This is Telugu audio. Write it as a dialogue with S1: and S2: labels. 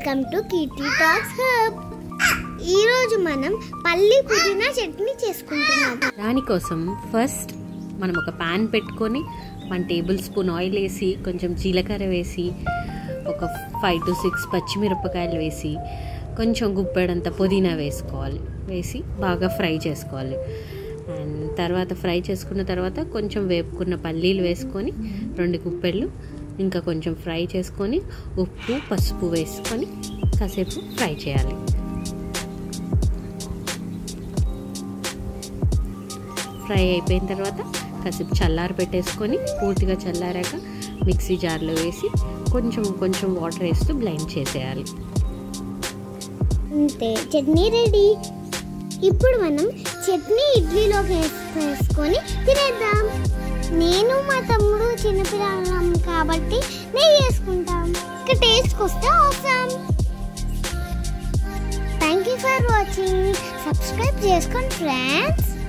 S1: welcome to Keerthi talks hub ఈరోజు మనం పల్లి పుదీనా చట్నీ చేసుకుంటున్నాం
S2: దానికోసం ఫస్ట్ మనం ఒక ప్యాన్ పెట్టుకొని వన్ టేబుల్ స్పూన్ ఆయిల్ వేసి కొంచెం జీలకర్ర వేసి ఒక ఫైవ్ టు సిక్స్ పచ్చిమిరపకాయలు వేసి కొంచెం గుప్పెడంత పుదీనా వేసుకోవాలి వేసి బాగా ఫ్రై చేసుకోవాలి అండ్ తర్వాత ఫ్రై చేసుకున్న తర్వాత కొంచెం వేపుకున్న పల్లీలు వేసుకొని రెండు గుప్పెళ్ళు ఇంకా కొంచెం ఫ్రై చేసుకొని ఉప్పు పసుపు వేసుకొని కాసేపు ఫ్రై చేయాలి ఫ్రై అయిపోయిన తర్వాత కాసేపు చల్లారి పెట్టేసుకొని పూర్తిగా చల్లారాక మిక్సీ జార్లో వేసి కొంచెం కొంచెం వాటర్ వేస్తూ బ్లెండ్ చేసేయాలి
S1: అంతే చట్నీ రెడీ ఇప్పుడు మనం చట్నీ ఇడ్లీలోకి వేస్- వేసుకొని తినేద్దాం నేను మా తమ్ముడు చిన్నపిల్లలం కాబట్టి నెయ్యి వేసుకుంటాం ఇక టేస్ట్కి వస్తే అవసరం thank you for watching subscribe చేసుకోండి ఫ్రెండ్స్